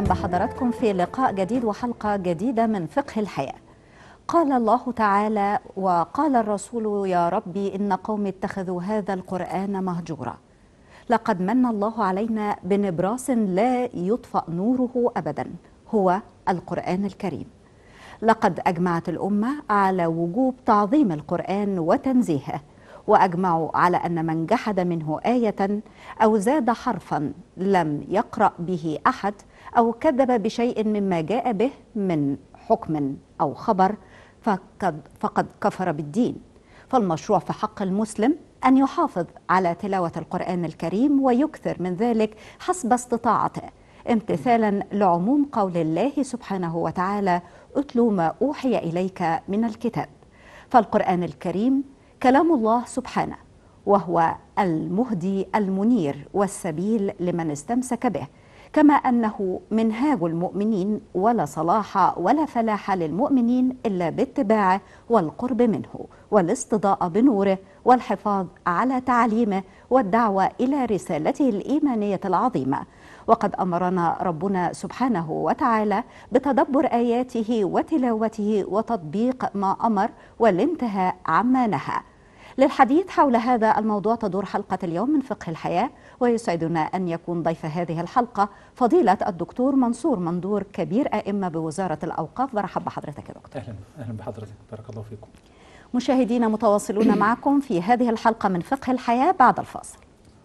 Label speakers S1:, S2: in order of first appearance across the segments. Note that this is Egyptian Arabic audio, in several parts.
S1: بحضراتكم في لقاء جديد وحلقة جديدة من فقه الحياة قال الله تعالى وقال الرسول يا ربي إن قومي اتخذوا هذا القرآن مهجورا لقد من الله علينا بنبراس لا يطفأ نوره أبدا هو القرآن الكريم لقد أجمعت الأمة على وجوب تعظيم القرآن وتنزيهه وأجمعوا على أن من جحد منه آية أو زاد حرفا لم يقرأ به أحد أو كذب بشيء مما جاء به من حكم أو خبر فقد, فقد كفر بالدين فالمشروع في حق المسلم أن يحافظ على تلاوة القرآن الكريم ويكثر من ذلك حسب استطاعته امتثالا لعموم قول الله سبحانه وتعالى اتل ما أوحي إليك من الكتاب فالقرآن الكريم كلام الله سبحانه وهو المهدي المنير والسبيل لمن استمسك به كما انه منهاج المؤمنين ولا صلاح ولا فلاح للمؤمنين الا باتباعه والقرب منه والاستضاءه بنوره والحفاظ على تعليمه والدعوه الى رسالته الايمانيه العظيمه وقد امرنا ربنا سبحانه وتعالى بتدبر اياته وتلاوته وتطبيق ما امر والانتهاء عما نهى للحديث حول هذا الموضوع تدور حلقة اليوم من فقه الحياة ويسعدنا أن يكون ضيف هذه الحلقة فضيلة الدكتور منصور مندور كبير أئمة بوزارة الأوقاف برحب بحضرتك يا دكتور
S2: أهلا أهلا بحضرتك بارك الله فيكم
S1: مشاهدينا متواصلون معكم في هذه الحلقة من فقه الحياة بعد الفاصل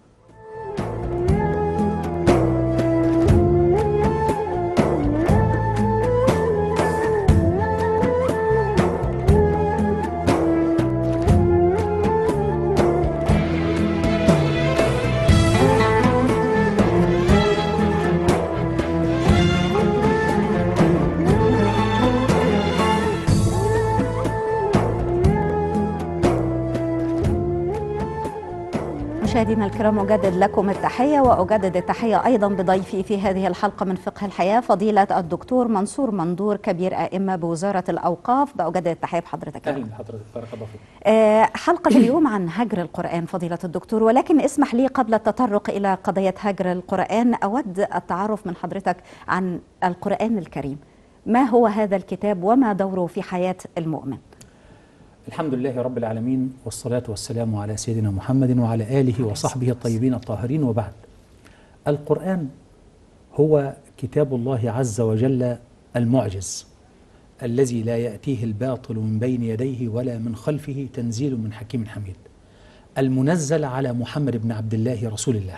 S1: مشاهدينا الكرام أجدد لكم التحية وأجدد التحية أيضا بضيفي في هذه الحلقة من فقه الحياة فضيلة الدكتور منصور مندور كبير أئمة بوزارة الأوقاف بأجدد التحية بحضرتك
S2: أهلا بحضرتك بارك الله فيكم
S1: آه حلقة اليوم عن هجر القرآن فضيلة الدكتور ولكن اسمح لي قبل التطرق إلى قضية هجر القرآن أود التعرف من حضرتك عن القرآن الكريم ما هو هذا الكتاب وما دوره في حياة المؤمن
S2: الحمد لله رب العالمين والصلاة والسلام على سيدنا محمد وعلى آله وصحبه الطيبين الطاهرين وبعد القرآن هو كتاب الله عز وجل المعجز الذي لا يأتيه الباطل من بين يديه ولا من خلفه تنزيل من حكيم حميد المنزل على محمد بن عبد الله رسول الله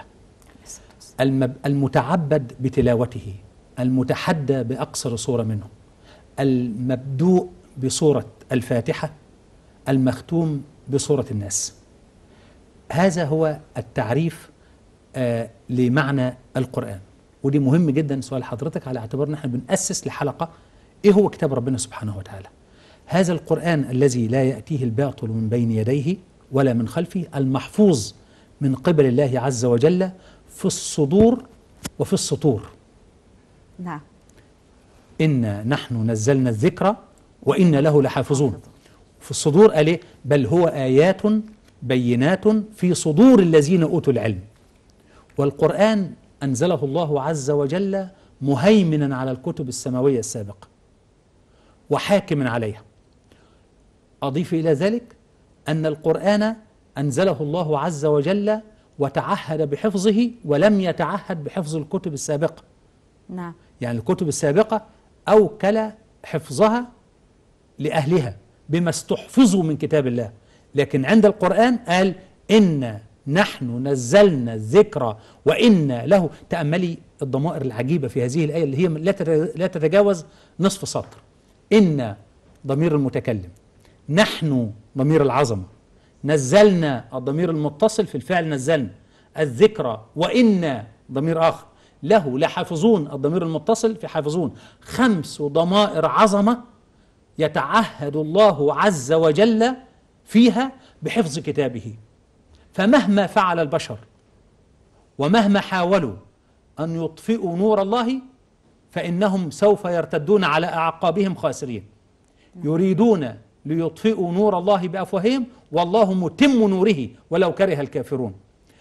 S2: المتعبد بتلاوته المتحدى بأقصر صورة منه المبدوء بصورة الفاتحة المختوم بصورة الناس هذا هو التعريف آه لمعنى القرآن ودي مهم جدا سؤال حضرتك على اعتبار ان احنا بنأسس لحلقة ايه هو كتاب ربنا سبحانه وتعالى هذا القرآن الذي لا يأتيه الباطل من بين يديه ولا من خلفه المحفوظ من قبل الله عز وجل في الصدور وفي السطور
S1: نعم
S2: إنا نحن نزلنا الذكر وإنا له لحافظون في الصدور قال ايه بل هو آيات بينات في صدور الذين أوتوا العلم والقرآن أنزله الله عز وجل مهيمنا على الكتب السماوية السابقة وحاكما عليها أضيف إلى ذلك أن القرآن أنزله الله عز وجل وتعهد بحفظه ولم يتعهد بحفظ الكتب السابقة
S1: نعم
S2: يعني الكتب السابقة أوكل حفظها لأهلها بما استحفظوا من كتاب الله لكن عند القرآن قال إن نحن نزلنا الذكر وإنا له تأملي الضمائر العجيبة في هذه الآية اللي هي لا تتجاوز نصف سطر إن ضمير المتكلم نحن ضمير العظمة نزلنا الضمير المتصل في الفعل نزلنا الذكرى وإنا ضمير آخر له لحافظون الضمير المتصل في حافظون خمس ضمائر عظمة يتعهد الله عز وجل فيها بحفظ كتابه فمهما فعل البشر ومهما حاولوا أن يطفئوا نور الله فإنهم سوف يرتدون على أعقابهم خاسرين يريدون ليطفئوا نور الله بأفواههم والله متم نوره ولو كره الكافرون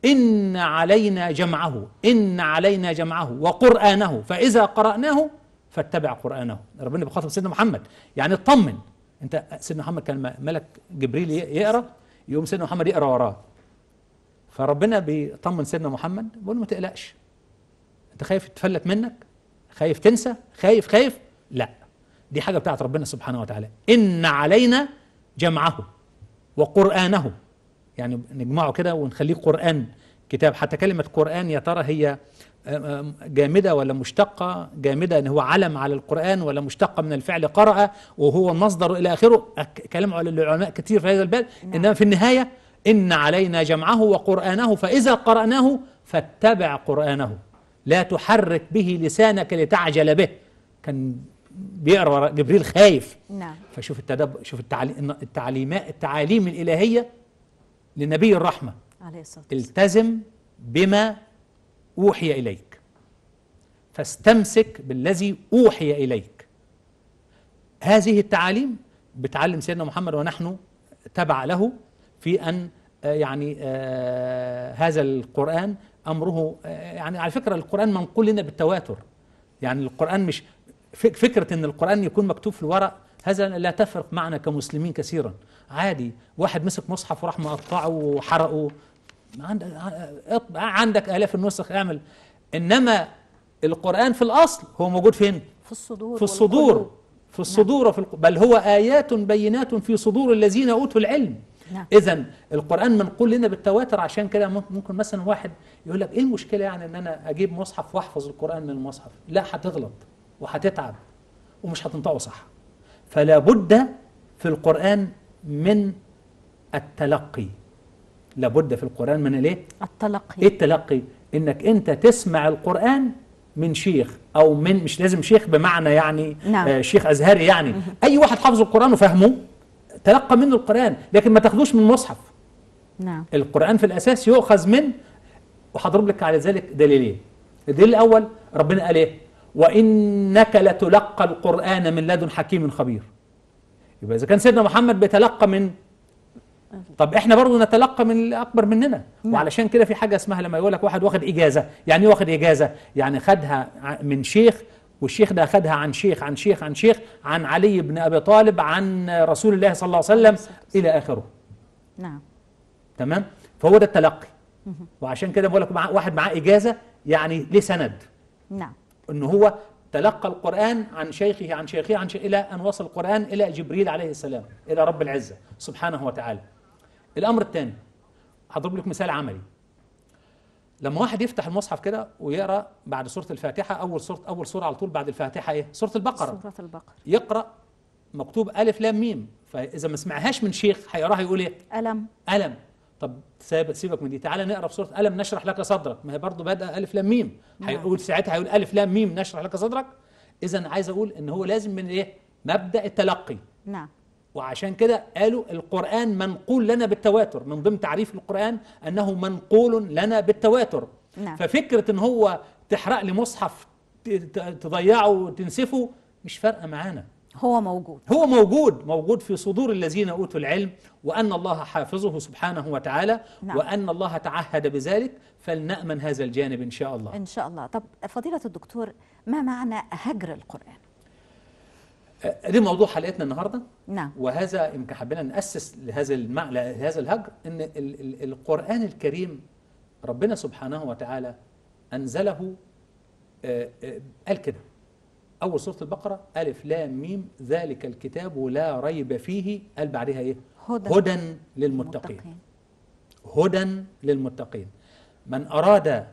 S2: إن علينا جمعه إن علينا جمعه وقرآنه فإذا قرأناه فاتبع قرآنه ربنا بيخاطب سيدنا محمد يعني اطمن انت سيدنا محمد كان ملك جبريل ي- يقرا يقوم سيدنا محمد يقرا وراه فربنا بيطمن سيدنا محمد بيقول له ما تقلقش انت خايف تفلت منك خايف تنسى خايف خايف لا دي حاجه بتاعت ربنا سبحانه وتعالى ان علينا جمعه وقرانه يعني نجمعه كده ونخليه قران كتاب حتى كلمه قران يا ترى هي آم، آم، جامده ولا مشتقه جامده ان هو علم على القران ولا مشتقه من الفعل قرأ وهو مصدر الى اخره أك- كلام على العلماء كتير في هذا الباب
S1: نعم.
S2: انما في النهايه ان علينا جمعه وقرانه فاذا قراناه فاتبع قرانه لا تحرك به لسانك لتعجل به كان بيقرا ورا- جبريل خايف
S1: نعم
S2: فشوف التدبر شوف التعليم التعليمات التعاليم الالهيه لنبي الرحمه
S1: عليه الصلاة والسلام
S2: التزم بما اوحي اليك فاستمسك بالذي اوحي اليك هذه التعاليم بتعلم سيدنا محمد ونحن تبع له في ان آه، يعني آه، هذا القران امره آه، يعني على فكره القران منقول لنا بالتواتر يعني القران مش فك- فكره ان القران يكون مكتوب في الورق هذا لا تفرق معنا كمسلمين كثيرا عادي واحد مسك مصحف وراح مقطعه وحرقه عندك اطبع- عندك الاف النسخ اعمل انما القران في الاصل هو موجود فين
S1: في الصدور
S2: في الصدور
S1: والقلوب.
S2: في الصدور وفي الق... بل هو آيات بينات في صدور الذين أوتوا العلم
S1: نعم.
S2: إذا القرآن منقول لنا بالتواتر عشان كده مم- ممكن مثلا واحد يقول لك إيه المشكلة يعني إن أنا أجيب مصحف وأحفظ القرآن من المصحف لا هتغلط وهتتعب ومش هتنطقه صح فلا بد في القرآن من التلقي لابد في القرآن من الايه؟
S1: التلقي
S2: ايه التلقي؟ انك انت تسمع القرآن من شيخ او من مش لازم شيخ بمعنى يعني
S1: نعم.
S2: آه شيخ ازهري يعني اي واحد حافظ القرآن وفهمه تلقى منه القرآن لكن ما تاخدوش من مصحف
S1: نعم
S2: القرآن في الاساس يؤخذ من وهضرب لك على ذلك دليلين الدليل الاول ربنا قال ايه؟ وانك لتلقى القرآن من لدن حكيم خبير يبقى اذا كان سيدنا محمد بيتلقى من طب احنا برضو نتلقى من اللي اكبر مننا
S1: نعم.
S2: وعلشان كده في حاجه اسمها لما يقول لك واحد واخد اجازه يعني ايه واخد اجازه يعني خدها ع- من شيخ والشيخ ده خدها عن شيخ عن شيخ عن شيخ عن علي بن ابي طالب عن رسول الله صلى الله عليه وسلم الى اخره
S1: نعم
S2: تمام فهو ده التلقي وعشان كده بقول لك مع واحد معاه اجازه يعني ليه سند
S1: نعم
S2: ان هو تلقى القرآن عن شيخه عن شيخه عن شيخ إلى أن وصل القرآن إلى جبريل عليه السلام إلى رب العزة سبحانه وتعالى الأمر الثاني هضرب لك مثال عملي لما واحد يفتح المصحف كده ويقرأ بعد سورة الفاتحة أول سورة أول سورة على طول بعد الفاتحة إيه؟ سورة البقرة
S1: سورة البقرة
S2: يقرأ مكتوب ألف لام ميم فإذا ما سمعهاش من شيخ هيقراها يقول إيه؟
S1: ألم
S2: ألم طب سيب- سيبك من دي تعالى نقرا في سوره ألم نشرح لك صدرك ما هي برضه بادئه ألف لام ميم
S1: نعم.
S2: هيقول ساعتها هيقول ألف لام ميم نشرح لك صدرك إذا عايز أقول إن هو لازم من إيه؟ مبدأ التلقي
S1: نعم
S2: وعشان كده قالوا القرآن منقول لنا بالتواتر من ضمن تعريف القرآن أنه منقول لنا بالتواتر
S1: نعم.
S2: ففكرة إن هو تحرق لي مصحف ت- ت- تضيعه وتنسفه مش فارقة معانا
S1: هو موجود
S2: هو موجود موجود في صدور الذين اوتوا العلم وان الله حافظه سبحانه وتعالى
S1: نعم.
S2: وان الله تعهد بذلك فلنامن هذا الجانب ان شاء الله
S1: إن شاء الله طب فضيلة الدكتور ما معنى هجر القرآن
S2: آه، دي موضوع حلقتنا النهارده
S1: نعم
S2: وهذا يمكن حبينا ناسس لهذا المع... لهذا الهجر ان ال... ال... القران الكريم ربنا سبحانه وتعالى انزله آه، آه، قال كده اول سوره البقره الف لام ميم ذلك الكتاب لا ريب فيه قال بعدها ايه
S1: هدى
S2: هدى للمتقين هدى للمتقين من أراد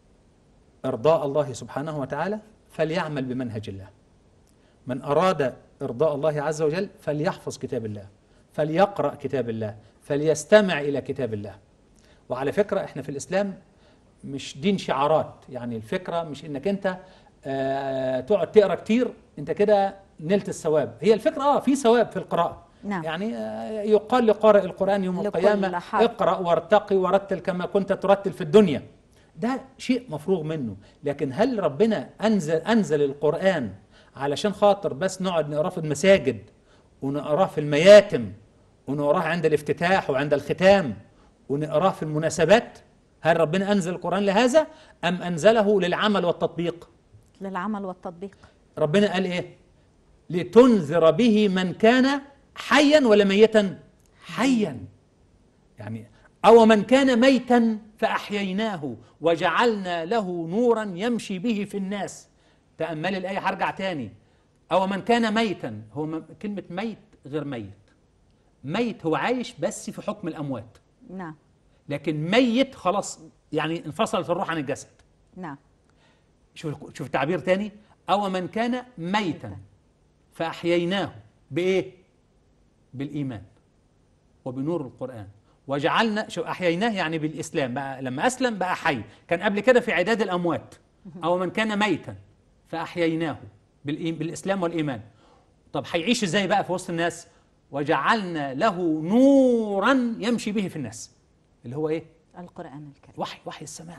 S2: إرضاء الله سبحانه وتعالى فليعمل بمنهج الله من أراد إرضاء الله عز وجل فليحفظ كتاب الله فليقرأ كتاب الله فليستمع إلى كتاب الله وعلى فكرة إحنا في الإسلام مش دين شعارات يعني الفكرة مش إنك أنت آه تقعد تقرأ كتير أنت كده نلت الثواب هي الفكرة آه في ثواب في القراءة
S1: نعم.
S2: يعني آه يقال لقارئ القرآن يوم
S1: لكل
S2: القيامة
S1: حرف.
S2: اقرأ وارتقي ورتل كما كنت ترتل في الدنيا ده شيء مفروغ منه لكن هل ربنا أنزل, أنزل القرآن علشان خاطر بس نقعد نقراه في المساجد ونقراه في المياتم ونقراه عند الافتتاح وعند الختام ونقراه في المناسبات هل ربنا أنزل القرآن لهذا أم أنزله للعمل والتطبيق
S1: للعمل والتطبيق
S2: ربنا قال إيه لتنذر به من كان حيا ولا ميتا حيا يعني أو من كان ميتا فأحييناه وجعلنا له نورا يمشي به في الناس تأمل الآية هرجع تاني أو من كان ميتا هو م- كلمة ميت غير ميت ميت هو عايش بس في حكم الأموات
S1: نعم
S2: لكن ميت خلاص يعني انفصلت الروح عن الجسد
S1: نعم
S2: شوف شوف التعبير تاني أو من كان ميتا فأحييناه بإيه؟ بالإيمان وبنور القرآن وجعلنا شوف أحييناه يعني بالإسلام بقى لما أسلم بقى حي كان قبل كده في عداد الأموات أو من كان ميتا فأحييناه بالإيم بالإسلام والإيمان طب هيعيش إزاي بقى في وسط الناس وجعلنا له نورا يمشي به في الناس اللي هو إيه؟
S1: القرآن الكريم
S2: وحي وحي السماء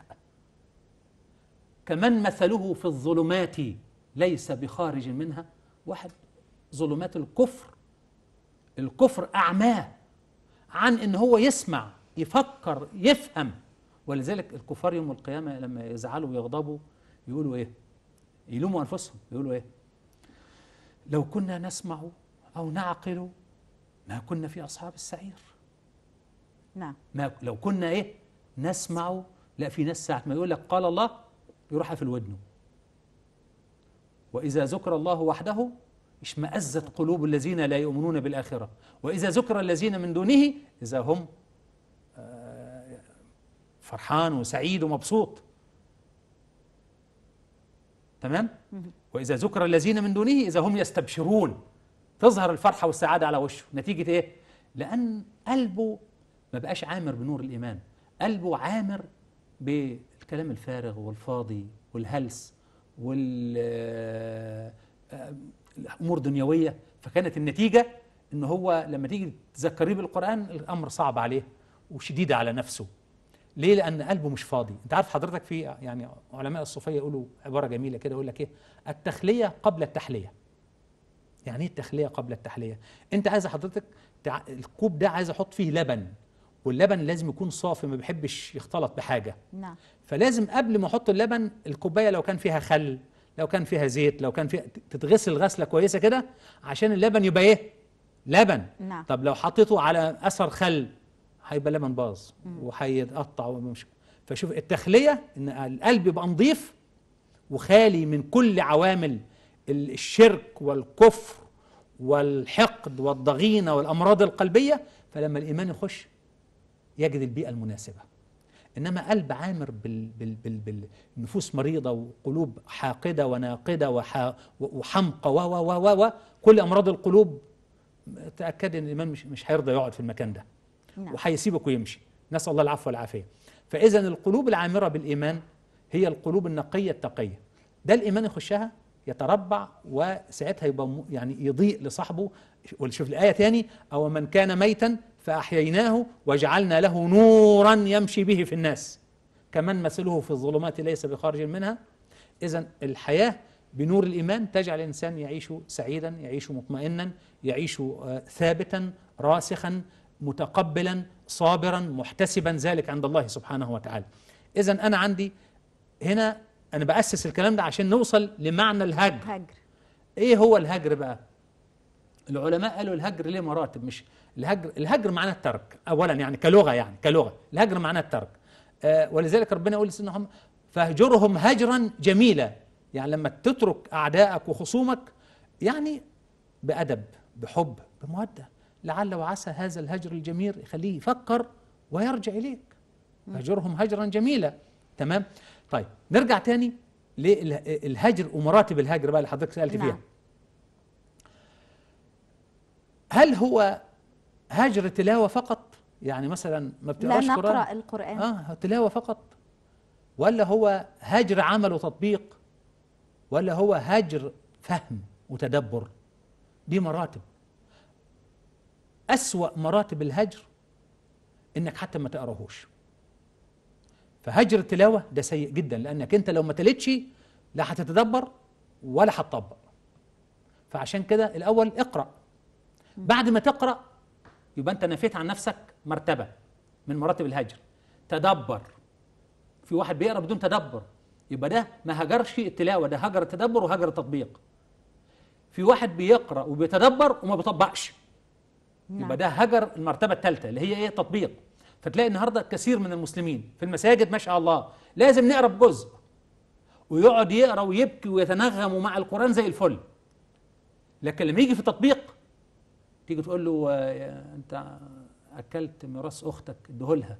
S2: كمن مثله في الظلمات ليس بخارج منها واحد ظلمات الكفر الكفر أعماه عن إن هو يسمع يفكر يفهم ولذلك الكفار يوم القيامة لما يزعلوا ويغضبوا يقولوا إيه يلوموا أنفسهم يقولوا إيه لو كنا نسمع أو نعقل ما كنا في أصحاب السعير
S1: نعم
S2: ما لو كنا ايه نسمع لا في ناس ساعة ما يقول لك قال الله يروح في الودن وإذا ذكر الله وحده اشمأزت قلوب الذين لا يؤمنون بالآخرة وإذا ذكر الذين من دونه إذا هم آه، فرحان وسعيد ومبسوط تمام وإذا ذكر الذين من دونه إذا هم يستبشرون تظهر الفرحة والسعادة على وشه نتيجة إيه؟ لأن قلبه ما بقاش عامر بنور الإيمان قلبه عامر بالكلام الفارغ والفاضي والهلس والأمور دنيوية فكانت النتيجة إن هو لما تيجي تذكريه بالقرآن الأمر صعب عليه وشديد على نفسه ليه؟ لأن قلبه مش فاضي، أنت عارف حضرتك في يعني علماء الصوفية يقولوا عبارة جميلة كده يقول لك إيه؟ التخلية قبل التحلية. يعني إيه التخلية قبل التحلية؟ أنت عايز حضرتك تع... الكوب ده عايز أحط فيه لبن واللبن لازم يكون صافي ما بيحبش يختلط بحاجة.
S1: نعم
S2: فلازم قبل ما احط اللبن الكوبايه لو كان فيها خل لو كان فيها زيت لو كان فيها تتغسل غسله كويسه كده عشان اللبن يبقى ايه لبن
S1: نعم.
S2: طب لو حطيته على اثر خل هيبقى لبن باظ وهيتقطع ومش فشوف التخليه ان القلب يبقى نظيف وخالي من كل عوامل ال- الشرك والكفر والحقد والضغينه والامراض القلبيه فلما الايمان يخش يجد البيئه المناسبه انما قلب عامر بال بال بال بالنفوس مريضه وقلوب حاقده وناقده وح وحمقى و و و و و كل امراض القلوب تاكد ان الامام مش مش هيرضى يقعد في المكان ده
S1: نعم.
S2: وهيسيبك ويمشي نسال الله العفو والعافيه فاذا القلوب العامره بالايمان هي القلوب النقيه التقيه ده الايمان يخشها يتربع وساعتها يبقى م- يعني يضيء لصاحبه ونشوف الايه تاني او من كان ميتا فاحييناه وجعلنا له نورا يمشي به في الناس كمن مثله في الظلمات ليس بخارج منها اذا الحياه بنور الايمان تجعل الانسان يعيش سعيدا يعيش مطمئنا يعيش آه، ثابتا راسخا متقبلا صابرا محتسبا ذلك عند الله سبحانه وتعالى اذا انا عندي هنا انا باسس الكلام ده عشان نوصل لمعنى الهجر
S1: هجر
S2: ايه هو الهجر بقى العلماء قالوا الهجر ليه مراتب مش الهجر الهجر معناه الترك اولا يعني كلغه يعني كلغه الهجر معناه الترك آه ولذلك ربنا يقول لسيدنا محمد فاهجرهم هجرا جميلا يعني لما تترك اعدائك وخصومك يعني بادب بحب بموده لعل وعسى هذا الهجر الجميل يخليه يفكر ويرجع اليك فاهجرهم هجرا جميلا تمام طيب نرجع تاني للهجر ومراتب الهجر بقى اللي حضرتك سالت
S1: نعم.
S2: فيها هل هو هجر تلاوة فقط يعني مثلا ما
S1: لا
S2: بتقراش
S1: نقرأ
S2: قرآن
S1: القرآن
S2: اه تلاوة فقط ولا هو هجر عمل وتطبيق ولا هو هجر فهم وتدبر دي مراتب أسوأ مراتب الهجر إنك حتى ما تقراهوش فهجر التلاوة ده سيء جدا لأنك أنت لو ما تلتش لا هتتدبر ولا هتطبق فعشان كده الأول اقرأ بعد ما تقرأ يبقى أنت نفيت عن نفسك مرتبة من مراتب الهجر تدبر في واحد بيقرا بدون تدبر يبقى ده ما هجرش التلاوه ده هجر التدبر وهجر التطبيق في واحد بيقرا وبيتدبر وما بيطبقش
S1: نعم.
S2: يبقى ده هجر المرتبه الثالثه اللي هي ايه تطبيق فتلاقي النهارده كثير من المسلمين في المساجد ما شاء الله لازم نقرا بجزء ويقعد يقرا ويبكي ويتنغم مع القران زي الفل لكن لما يجي في تطبيق تيجي تقول له آه، يا- انت اكلت ميراث اختك اديهولها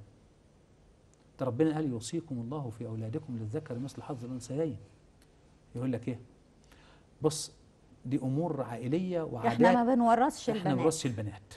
S2: ده ربنا قال يوصيكم الله في اولادكم للذكر مثل حظ الانثيين يقول لك ايه بص دي امور عائليه وعادات
S1: احنا ما بنورثش
S2: احنا
S1: البنات
S2: بنرص البنات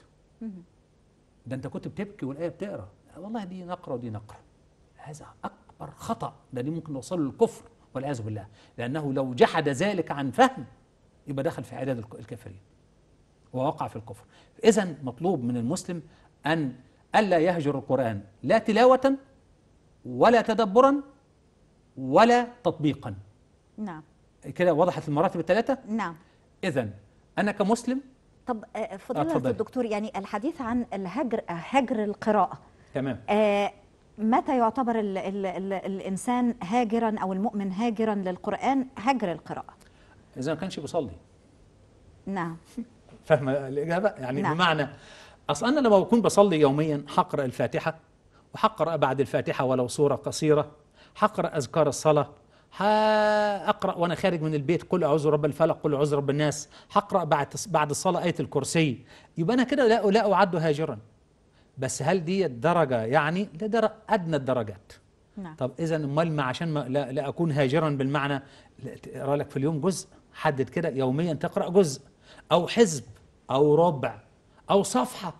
S2: ده انت كنت بتبكي والايه بتقرا والله دي نقره ودي نقره هذا اكبر خطا ده دي ممكن نوصله للكفر والعياذ بالله لانه لو جحد ذلك عن فهم يبقى دخل في عداد الك- الكافرين ووقع في الكفر اذا مطلوب من المسلم ان الا يهجر القران لا تلاوه ولا تدبرا ولا تطبيقا
S1: نعم
S2: كده وضحت المراتب الثلاثه
S1: نعم
S2: اذا انا كمسلم
S1: طب آه، فضيلة
S2: اتفضلي.
S1: الدكتور يعني الحديث عن الهجر هجر القراءة
S2: تمام
S1: آه، متى يعتبر ال ال ال الإنسان هاجرا أو المؤمن هاجرا للقرآن هجر القراءة
S2: اذا ما كانش بيصلي
S1: نعم
S2: فاهمه الاجابه يعني
S1: نعم.
S2: بمعنى اصل انا لما بكون بصلي يوميا هقرا الفاتحه وهقرا بعد الفاتحه ولو سوره قصيره هقرا اذكار الصلاه هقرا وانا خارج من البيت قل اعوذ برب الفلق قل اعوذ برب الناس هقرا بعد بعد الصلاه ايه الكرسي يبقى انا كده لا لا اعد هاجرا بس هل دي الدرجه يعني ده در- ادنى الدرجات
S1: نعم
S2: طب اذا امال ما عشان ما لا, لا اكون هاجرا بالمعنى لا تقرا لك في اليوم جزء حدد كده يوميا تقرا جزء او حزب او ربع او صفحه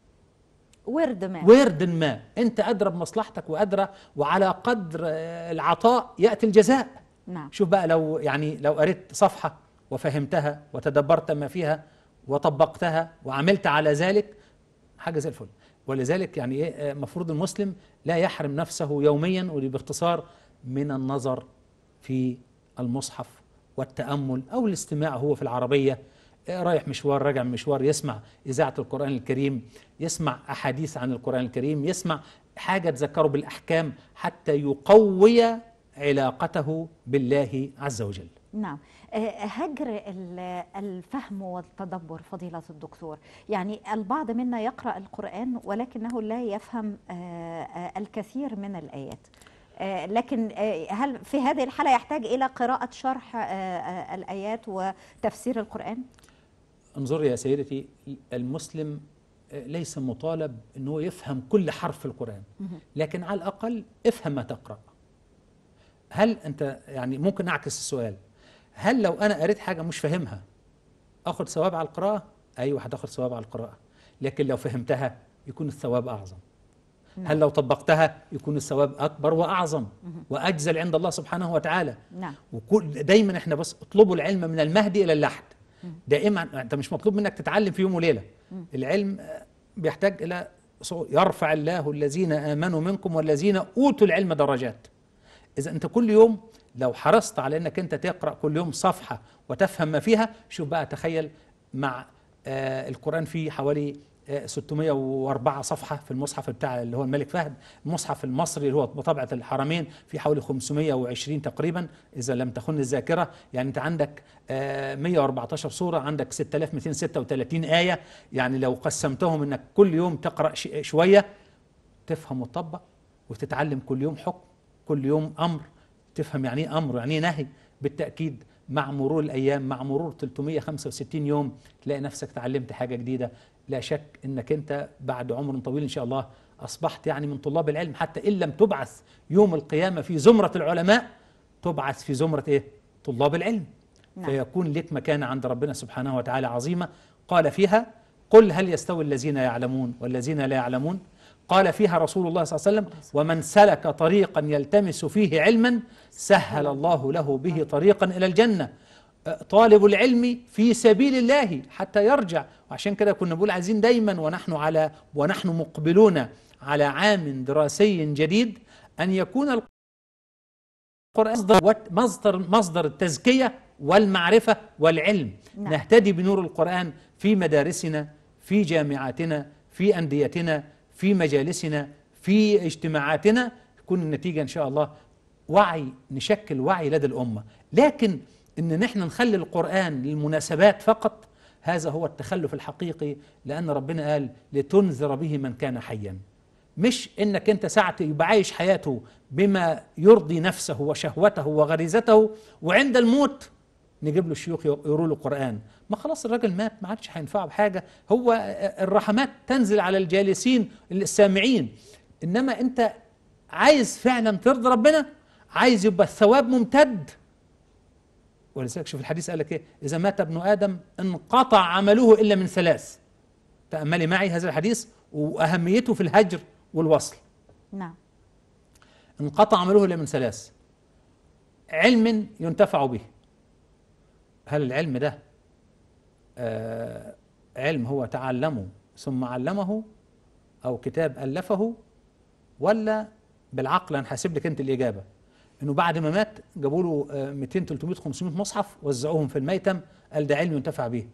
S1: ورد ما
S2: ورد ما انت ادرى بمصلحتك وادرى وعلى قدر آه، العطاء ياتي الجزاء
S1: نعم
S2: شوف بقى لو يعني لو قريت صفحه وفهمتها وتدبرت ما فيها وطبقتها وعملت على ذلك حاجه زي الفل ولذلك يعني ايه المفروض المسلم لا يحرم نفسه يوميا ودي باختصار من النظر في المصحف والتامل او الاستماع هو في العربيه إيه رايح مشوار راجع من مشوار يسمع اذاعه القران الكريم يسمع احاديث عن القران الكريم يسمع حاجه تذكره بالاحكام حتى يقوي علاقته بالله عز وجل
S1: نعم آه، هجر ال- الفهم والتدبر فضيلة الدكتور يعني البعض منا يقرأ القرآن ولكنه لا يفهم آه، آه، الكثير من الآيات آه، لكن آه، هل في هذه الحالة يحتاج إلى قراءة شرح آه، آه، الآيات وتفسير القرآن؟
S2: انظري يا سيدتي المسلم ليس مطالب انه يفهم كل حرف في القران لكن على الاقل افهم ما تقرا هل انت يعني ممكن اعكس السؤال هل لو انا قريت حاجه مش فاهمها اخذ ثواب على القراءه ايوه هتاخد ثواب على القراءه لكن لو فهمتها يكون الثواب اعظم هل لو طبقتها يكون الثواب اكبر واعظم واجزل عند الله سبحانه وتعالى
S1: نعم
S2: وكل دايما احنا بس اطلبوا العلم من المهدي الى اللحد دائما انت مش مطلوب منك تتعلم في يوم وليله العلم آه، بيحتاج الى صو- يرفع الله الذين امنوا منكم والذين اوتوا العلم درجات اذا انت كل يوم لو حرصت على انك انت تقرا كل يوم صفحه وتفهم ما فيها شوف بقى تخيل مع آه القران فيه حوالي آه 604 صفحه في المصحف بتاع اللي هو الملك فهد المصحف المصري اللي هو بطبعه الحرمين في حوالي 520 تقريبا اذا لم تخن الذاكره يعني انت عندك آه 114 سوره عندك 6236 ايه يعني لو قسمتهم انك كل يوم تقرا ش- شويه تفهم وتطبق وتتعلم كل يوم حكم كل يوم امر تفهم يعني ايه امر يعني ايه نهي بالتاكيد مع مرور الايام مع مرور 365 يوم تلاقي نفسك تعلمت حاجه جديده لا شك انك انت بعد عمر طويل ان شاء الله اصبحت يعني من طلاب العلم حتى ان لم تبعث يوم القيامه في زمره العلماء تبعث في زمره ايه طلاب العلم
S1: نعم.
S2: فيكون لك مكانه عند ربنا سبحانه وتعالى عظيمه قال فيها قل هل يستوي الذين يعلمون والذين لا يعلمون قال فيها رسول الله صلى الله عليه وسلم ومن سلك طريقا يلتمس فيه علما سهل الله له به طريقا الى الجنه طالب العلم في سبيل الله حتى يرجع وعشان كده كنا بنقول عايزين دايما ونحن على ونحن مقبلون على عام دراسي جديد ان يكون القرآن مصدر مصدر مصدر التزكية والمعرفة والعلم
S1: نعم.
S2: نهتدي بنور القرآن في مدارسنا في جامعاتنا في أنديتنا في مجالسنا في اجتماعاتنا تكون النتيجة إن شاء الله وعي نشكل وعي لدى الأمة لكن إن نحن نخلي القرآن للمناسبات فقط هذا هو التخلف الحقيقي لأن ربنا قال لتنذر به من كان حيا مش إنك أنت ساعة يبقى عايش حياته بما يرضي نفسه وشهوته وغريزته وعند الموت نجيب له الشيوخ يقروا له القرآن ما خلاص الراجل مات ما عادش هينفعه بحاجة هو الرحمات تنزل على الجالسين السامعين إنما أنت عايز فعلا ترضي ربنا عايز يبقى الثواب ممتد ولذلك شوف الحديث قال لك ايه اذا مات ابن ادم انقطع عمله الا من ثلاث تاملي معي هذا الحديث واهميته في الهجر والوصل
S1: نعم
S2: انقطع عمله الا من ثلاث علم ينتفع به هل العلم ده آه علم هو تعلمه ثم علمه او كتاب الفه ولا بالعقل انا هسيب لك انت الاجابه انه بعد ما مات جابوا له آه، 200 300 500 مصحف وزعوهم في الميتم قال ده علم ينتفع به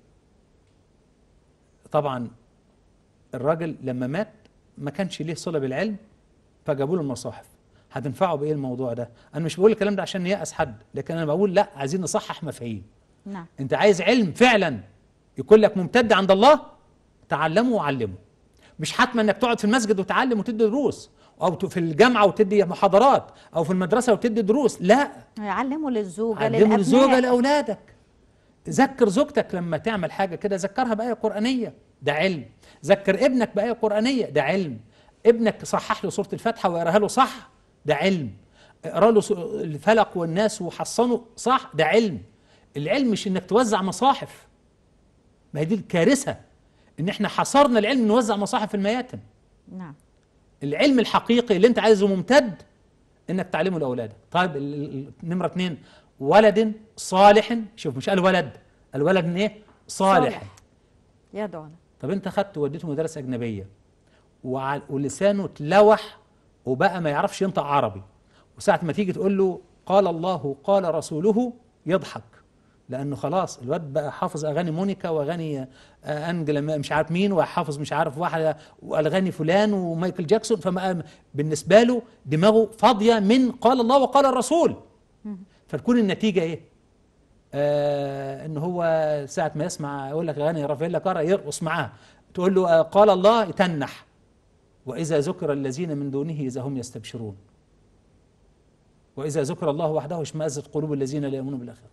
S2: طبعا الراجل لما مات ما كانش ليه صله بالعلم فجابوا له المصاحف هتنفعه بايه الموضوع ده انا مش بقول الكلام ده عشان يأس حد لكن انا بقول لا عايزين نصحح مفاهيم
S1: نعم
S2: انت عايز علم فعلا يكون لك ممتد عند الله تعلمه وعلمه مش حتما انك تقعد في المسجد وتعلم وتدي دروس او ت- في الجامعه وتدي محاضرات او في المدرسه وتدي دروس لا
S1: يعلموا للزوجة
S2: علمه
S1: للأبناء
S2: الزوجه لاولادك ذكر زوجتك لما تعمل حاجه كده ذكرها بايه قرانيه ده علم ذكر ابنك بايه قرانيه ده علم ابنك صحح له سوره الفاتحه ويقراها له صح ده علم اقرا له سو- الفلق والناس وحصنه صح ده علم العلم مش انك توزع مصاحف ما هي دي الكارثه ان احنا حصرنا العلم نوزع مصاحف في المياتم
S1: نعم
S2: العلم الحقيقي اللي انت عايزه ممتد انك تعلمه لاولادك طيب ال- ال- نمره اثنين ولد صالح شوف مش قال ولد الولد من ايه صالح,
S1: صالح. يدعونا
S2: طب انت خدته وديته مدرسه اجنبيه وع- ولسانه اتلوح وبقى ما يعرفش ينطق عربي وساعه ما تيجي تقول له قال الله قال رسوله يضحك لانه خلاص الواد بقى حافظ اغاني مونيكا واغاني آه، انجلا م- مش عارف مين وحافظ مش عارف واحده واغاني فلان ومايكل جاكسون فما بالنسبه له دماغه فاضيه من قال الله وقال الرسول فتكون النتيجه ايه؟ آه ان هو ساعه ما يسمع يقول لك اغاني رافائيل كارا يرقص معاها تقول له آه قال الله يتنح واذا ذكر الذين من دونه اذا هم يستبشرون واذا ذكر الله وحده اشمئزت قلوب الذين لا يؤمنون بالاخره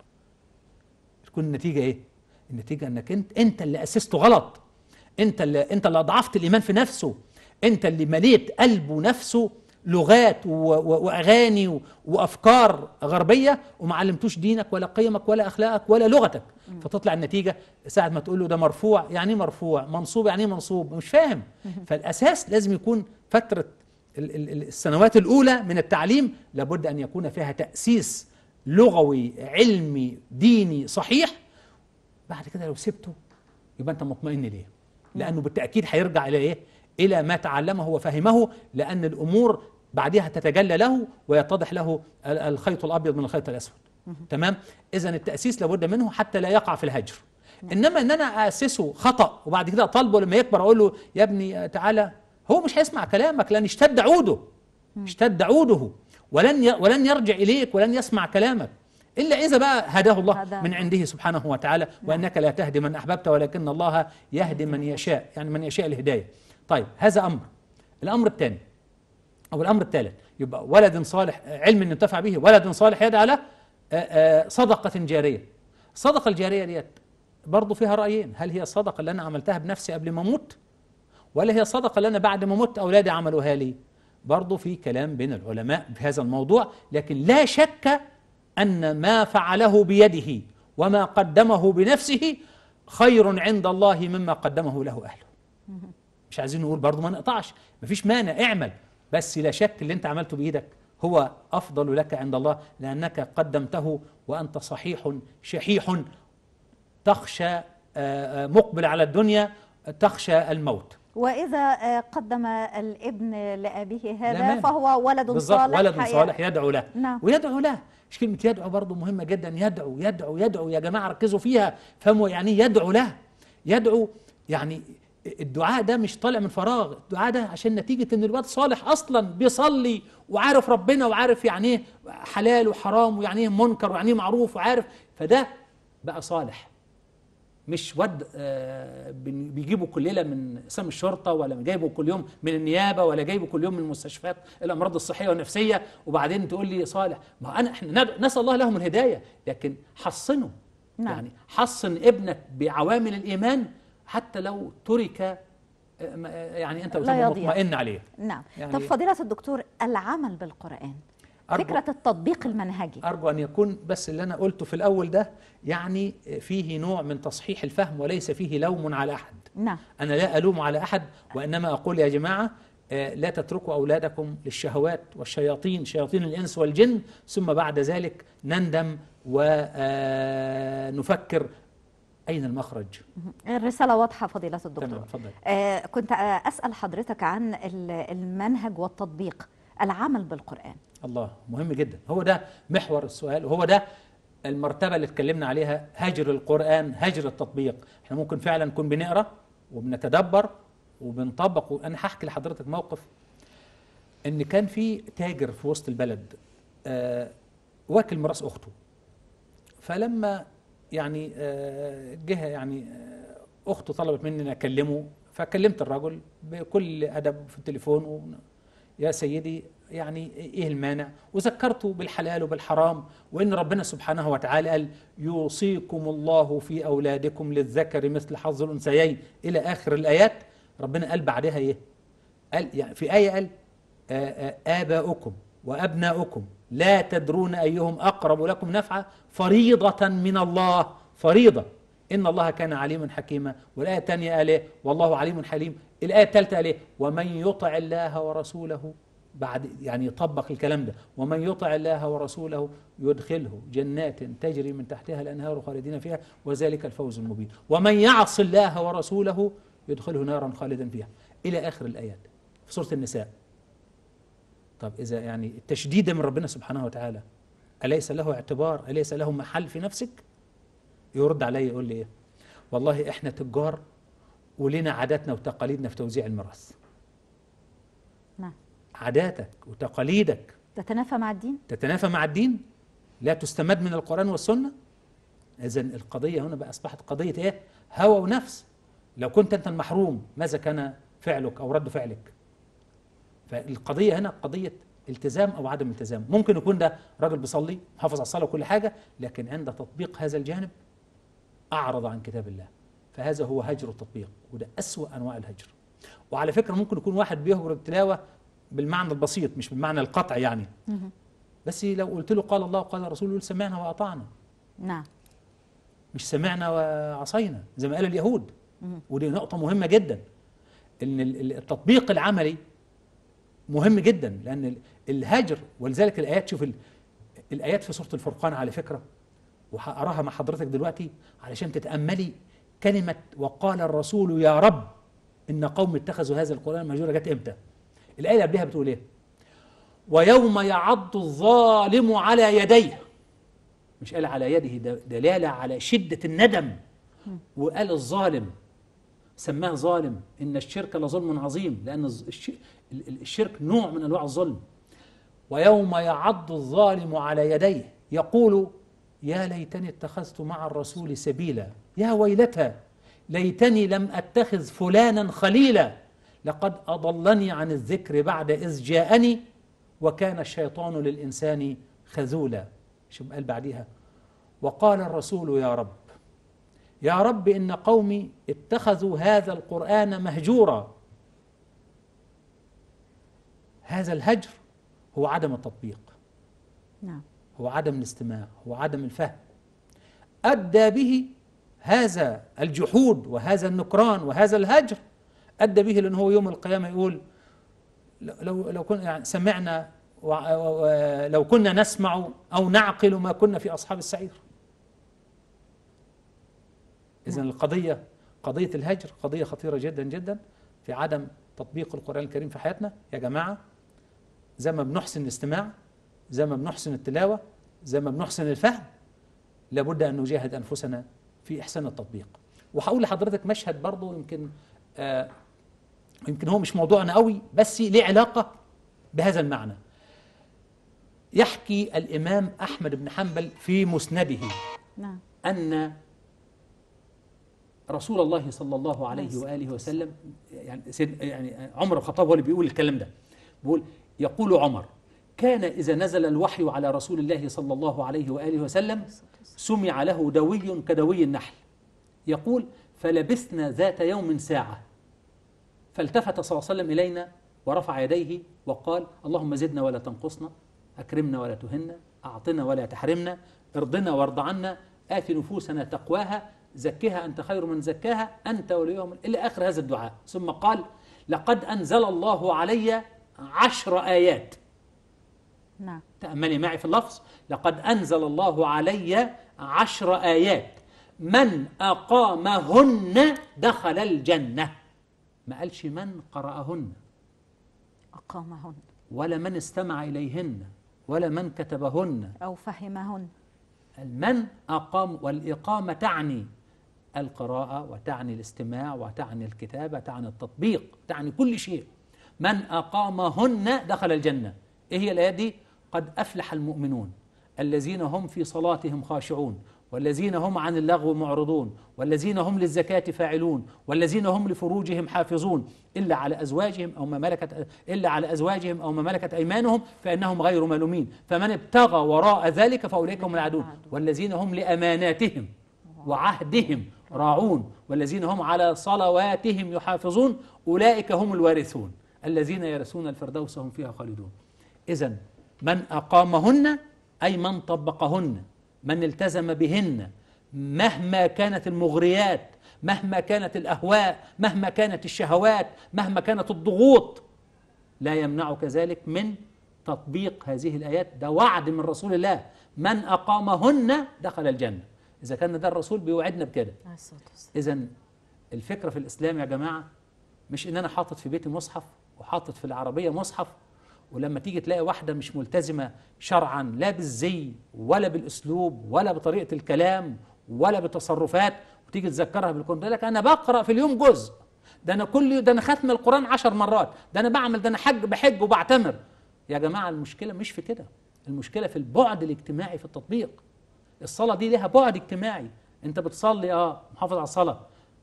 S2: تكون النتيجه ايه النتيجه انك انت انت اللي اسسته غلط انت اللي انت اللي اضعفت الايمان في نفسه انت اللي مليت قلبه نفسه لغات و- و- واغاني و- وافكار غربيه وما علمتوش دينك ولا قيمك ولا اخلاقك ولا لغتك فتطلع النتيجه ساعه ما تقول له ده مرفوع يعني ايه مرفوع منصوب يعني ايه منصوب مش فاهم فالاساس لازم يكون فتره ال- ال- ال- السنوات الاولى من التعليم لابد ان يكون فيها تاسيس لغوي علمي ديني صحيح بعد كده لو سبته يبقى انت مطمئن ليه لانه بالتاكيد هيرجع الى ايه الى ما تعلمه وفهمه لان الامور بعدها تتجلى له ويتضح له ال- الخيط الابيض من الخيط الاسود تمام اذا التاسيس لابد منه حتى لا يقع في الهجر انما ان انا اسسه خطا وبعد كده اطالبه لما يكبر اقول له يا ابني آه، تعالى هو مش هيسمع كلامك لان اشتد عوده اشتد عوده ولن ي- ولن يرجع اليك ولن يسمع كلامك الا اذا بقى هداه الله
S1: هداه.
S2: من عنده سبحانه وتعالى وانك لا تهدي من احببت ولكن الله يهدي من يشاء يعني من يشاء الهدايه طيب هذا امر الامر الثاني او الامر الثالث يبقى ولد صالح علم ينتفع به ولد صالح يدعى له آه، آه، صدقه جاريه الصدقه الجاريه ديت برضه فيها رايين هل هي الصدقه اللي انا عملتها بنفسي قبل ما اموت ولا هي الصدقه اللي انا بعد ما مت اولادي عملوها لي برضه في كلام بين العلماء في هذا الموضوع لكن لا شك ان ما فعله بيده وما قدمه بنفسه خير عند الله مما قدمه له اهله مش عايزين نقول برضه ما نقطعش مفيش مانع اعمل بس لا شك اللي انت عملته بايدك هو افضل لك عند الله لانك قدمته وانت صحيح شحيح تخشى آه، آه، مقبل على الدنيا تخشى الموت
S1: وإذا آه، قدم الابن لأبيه هذا
S2: تمام.
S1: فهو ولد
S2: بالظبط
S1: صالح
S2: ولد
S1: حقيقة.
S2: صالح يدعو له
S1: نعم.
S2: ويدعو له مش كلمة يدعو برضه مهمة جدا يدعو يدعو يدعو يا جماعة ركزوا فيها فهموا يعني إيه يدعو له يدعو يعني الدعاء ده مش طالع من فراغ الدعاء ده عشان نتيجة ان الواد صالح اصلا بيصلي وعارف ربنا وعارف يعني ايه حلال وحرام ويعني ايه منكر ويعني ايه معروف وعارف فده بقى صالح مش واد آه، بن- بيجيبه كل ليله من اقسام الشرطه ولا جايبه كل يوم من النيابه ولا جايبه كل يوم من مستشفيات الامراض الصحيه والنفسيه وبعدين تقول لي صالح ما انا احنا ند- نسال الله لهم الهدايه لكن حصنه
S1: نعم.
S2: يعني حصن ابنك بعوامل الايمان حتى لو ترك آه، ما- آه، يعني انت
S1: لا
S2: بتبقى
S1: يضيع.
S2: مطمئن عليه
S1: نعم
S2: يعني-
S1: طب فضيلة الدكتور العمل بالقرآن
S2: أرجو-
S1: فكرة التطبيق المنهجي
S2: أرجو أن يكون بس اللي أنا قلته في الأول ده يعني فيه نوع من تصحيح الفهم وليس فيه لوم على أحد
S1: نعم
S2: أنا لا ألوم على أحد وإنما أقول يا جماعة آه، لا تتركوا أولادكم للشهوات والشياطين شياطين الإنس والجن ثم بعد ذلك نندم ونفكر أين المخرج
S1: الرسالة واضحة فضيلة
S2: تمام
S1: الدكتور
S2: اتفضل
S1: آه كنت آه أسأل حضرتك عن ال- المنهج والتطبيق العمل بالقرآن
S2: الله مهم جدا هو ده محور السؤال وهو ده المرتبة اللي اتكلمنا عليها هجر القرآن هجر التطبيق احنا ممكن فعلا نكون بنقرأ وبنتدبر وبنطبق وانا هحكي لحضرتك موقف ان كان في تاجر في وسط البلد آه واكل ميراث اخته فلما يعني آه جه يعني آه اخته طلبت مني ان اكلمه فكلمت الرجل بكل ادب في التليفون و يا سيدي يعني ايه المانع وذكرته بالحلال وبالحرام وان ربنا سبحانه وتعالى قال يوصيكم الله في اولادكم للذكر مثل حظ الانثيين الى اخر الايات ربنا قال بعدها ايه قال يعني في ايه قال آه، آه، آباؤكم وأبناؤكم لا تدرون أيهم أقرب لكم نفعا فريضة من الله فريضة إن الله كان عليما حكيما والآية الثانية قال إيه والله عليم حليم الآية الثالثة قال إيه ومن يطع الله ورسوله بعد يعني يطبق الكلام ده ومن يطع الله ورسوله يدخله جنات تجري من تحتها الأنهار خالدين فيها وذلك الفوز المبين ومن يعص الله ورسوله يدخله نارا خالدا فيها إلى آخر الآيات في سورة النساء طب إذا يعني التشديد من ربنا سبحانه وتعالى أليس له اعتبار أليس له محل في نفسك يرد علي يقول لي إيه والله إحنا تجار ولنا عاداتنا وتقاليدنا في توزيع الميراث
S1: نعم
S2: عاداتك وتقاليدك
S1: تتنافى مع الدين
S2: تتنافى مع الدين لا تستمد من القرآن والسنة إذا القضية هنا بقى أصبحت قضية إيه هوى ونفس لو كنت أنت المحروم ماذا كان فعلك أو رد فعلك فالقضية هنا قضية التزام أو عدم التزام ممكن يكون ده راجل بيصلي محافظ على الصلاة وكل حاجة لكن عند تطبيق هذا الجانب أعرض عن كتاب الله فهذا هو هجر التطبيق وده أسوأ أنواع الهجر وعلى فكرة ممكن يكون واحد بيهجر التلاوة بالمعنى البسيط مش بالمعنى القطع يعني
S1: مهم.
S2: بس لو قلت له قال الله وقال الرسول يقول سمعنا وأطعنا
S1: نعم
S2: مش سمعنا وعصينا زي ما قال اليهود
S1: مهم.
S2: ودي نقطة مهمة جدا ان ال- ال- التطبيق العملي مهم جدا لان ال- الهجر ولذلك الايات شوف ال- الايات في سورة الفرقان على فكرة وهقراها مع حضرتك دلوقتي علشان تتأملي كلمة وقال الرسول يا رب ان قوم اتخذوا هذا القرآن مهجورا جت امتى؟ الآية اللي قبلها بتقول ايه؟ ويوم يعض الظالم على يديه مش قال على يده د- دلالة على شدة الندم وقال الظالم سماه ظالم إن الشرك لظلم عظيم لأن الز- الش- ال- ال- الشرك نوع من أنواع الظلم ويوم يعض الظالم على يديه يقول يا ليتني اتخذت مع الرسول سبيلا يا ويلتى ليتني لم اتخذ فلانا خليلا لقد اضلني عن الذكر بعد اذ جاءني وكان الشيطان للانسان خذولا شوف قال بعديها وقال الرسول يا رب يا رب ان قومي اتخذوا هذا القران مهجورا هذا الهجر هو عدم التطبيق
S1: نعم
S2: هو عدم الاستماع هو عدم الفهم أدى به هذا الجحود وهذا النكران وهذا الهجر أدى به لأنه هو يوم القيامة يقول لو لو كنا يعني سمعنا وع- و- و- لو كنا نسمع أو نعقل ما كنا في أصحاب السعير إذا القضية قضية الهجر قضية خطيرة جدا جدا في عدم تطبيق القرآن الكريم في حياتنا يا جماعة زي ما بنحسن الاستماع زي ما بنحسن التلاوة زي ما بنحسن الفهم لابد أن نجاهد أنفسنا في إحسان التطبيق وهقول لحضرتك مشهد برضه يمكن آه يمكن هو مش موضوعنا قوي بس ليه علاقة بهذا المعنى يحكي الإمام أحمد بن حنبل في مسنده
S1: نعم
S2: أن رسول الله صلى الله عليه وآله وسلم يعني سيد يعني عمر بن الخطاب هو اللي بيقول الكلام ده بيقول يقول عمر كان إذا نزل الوحي على رسول الله صلى الله عليه وآله وسلم سمع له دوي كدوي النحل يقول فلبثنا ذات يوم ساعة فالتفت صلى الله عليه وسلم إلينا ورفع يديه وقال اللهم زدنا ولا تنقصنا أكرمنا ولا تهنا أعطنا ولا تحرمنا ارضنا وارض عنا آت نفوسنا تقواها زكها أنت خير من زكاها أنت وليهم إلى آخر هذا الدعاء ثم قال لقد أنزل الله علي عشر آيات
S1: نعم
S2: تأملي معي في اللفظ لقد أنزل الله علي عشر آيات من أقامهن دخل الجنة ما قالش من قرأهن
S1: أقامهن
S2: ولا من استمع إليهن ولا من كتبهن
S1: أو فهمهن
S2: من أقام والإقامة تعني القراءة وتعني الاستماع وتعني الكتابة تعني التطبيق تعني كل شيء من أقامهن دخل الجنة إيه هي الآيات دي قد أفلح المؤمنون الذين هم في صلاتهم خاشعون والذين هم عن اللغو معرضون والذين هم للزكاة فاعلون والذين هم لفروجهم حافظون إلا على أزواجهم أو ما ملكت إلا على أزواجهم أو ما ملكت أيمانهم فإنهم غير ملومين فمن ابتغى وراء ذلك فأولئك هم العادون والذين هم لأماناتهم وعهدهم راعون والذين هم على صلواتهم يحافظون أولئك هم الوارثون الذين يرثون الفردوس هم فيها خالدون إذا من أقامهن أي من طبقهن من التزم بهن مهما كانت المغريات مهما كانت الأهواء مهما كانت الشهوات مهما كانت الضغوط لا يمنعك ذلك من تطبيق هذه الآيات ده وعد من رسول الله من أقامهن دخل الجنة إذا كان ده الرسول بيوعدنا بكده
S1: عليه الصلاة والسلام.
S2: إذا الفكرة في الإسلام يا جماعة مش إن أنا حاطط في بيتي مصحف وحاطط في العربية مصحف ولما تيجي تلاقي واحدة مش ملتزمة شرعا لا بالزي ولا بالأسلوب ولا بطريقة الكلام ولا بالتصرفات وتيجي تذكرها بالقرآن تقول لك أنا بقرأ في اليوم جزء ده أنا كل ده أنا ختم القرآن عشر مرات ده أنا بعمل ده أنا حج بحج وبعتمر يا جماعة المشكلة مش في كده المشكلة في البعد الاجتماعي في التطبيق الصلاة دي لها بعد اجتماعي انت بتصلي اه محافظ على الصلاة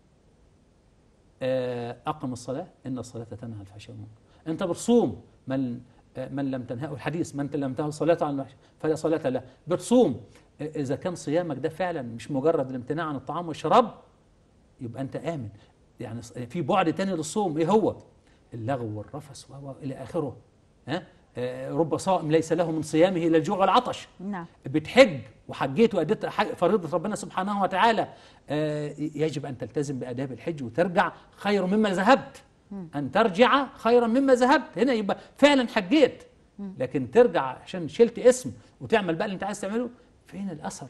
S2: آه، أقم الصلاة إن الصلاة تنهى عن الفحشاء والمنكر أنت بتصوم من آه، من لم تنهه الحديث من لم تنهه الصلاة عن الفحشاء فلا صلاة له بتصوم آه، إذا كان صيامك ده فعلا مش مجرد الامتناع عن الطعام والشراب يبقى أنت آمن يعني ص- في بعد تاني للصوم إيه هو؟ اللغو والرفث و- و- إلى آخره ها آه، رب صائم ليس له من صيامه إلا الجوع والعطش
S1: نعم
S2: بتحج وحجيت وأديت ح- فريضة ربنا سبحانه وتعالى آه، يجب أن تلتزم بآداب الحج وترجع خير مما ذهبت أن ترجع خيرا مما ذهبت هنا يبقى فعلا حجيت لكن ترجع عشان شلت اسم وتعمل بقى اللي أنت عايز تعمله فين الأثر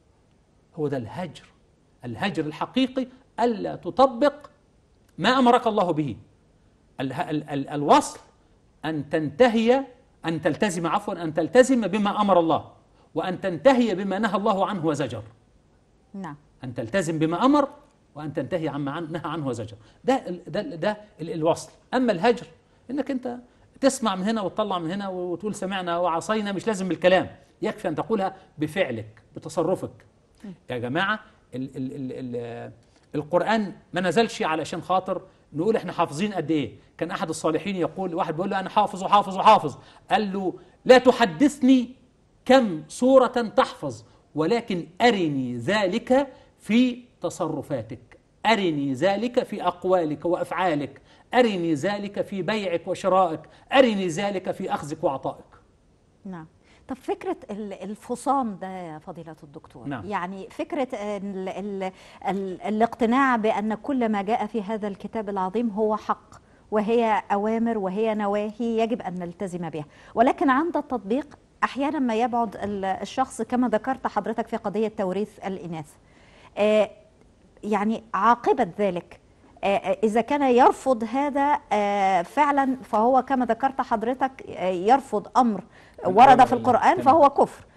S2: هو ده الهجر الهجر الحقيقي ألا تطبق ما أمرك الله به ال ال ال الوصل أن تنتهي أن تلتزم عفوا أن تلتزم بما أمر الله وأن تنتهي بما نهى الله عنه وزجر
S1: نعم
S2: أن تلتزم بما أمر وأن تنتهي عما عن نهى عنه وزجر ده ال ده ال ده ال الوصل أما الهجر إنك أنت تسمع من هنا وتطلع من هنا وتقول سمعنا وعصينا مش لازم بالكلام يكفي أن تقولها بفعلك بتصرفك يا جماعة ال ال ال ال القرآن ما نزلش علشان خاطر نقول احنا حافظين قد ايه كان احد الصالحين يقول واحد بيقول له انا حافظ وحافظ وحافظ قال له لا تحدثني كم سورة تحفظ ولكن أرني ذلك في تصرفاتك أرني ذلك في أقوالك وأفعالك أرني ذلك في بيعك وشرائك أرني ذلك في أخذك وعطائك
S1: نعم طب فكرة ال- الفصام ده يا فضيلة الدكتور
S2: نعم.
S1: يعني فكرة ال ال ال الاقتناع بأن كل ما جاء في هذا الكتاب العظيم هو حق وهي أوامر وهي نواهي يجب أن نلتزم بها ولكن عند التطبيق أحيانا ما يبعد ال- الشخص كما ذكرت حضرتك في قضية توريث الإناث آه، يعني عاقبة ذلك آه، آه، إذا كان يرفض هذا آه، فعلا فهو كما ذكرت حضرتك آه، يرفض أمر ورد في
S2: بالله.
S1: القرآن
S2: تمام.
S1: فهو كفر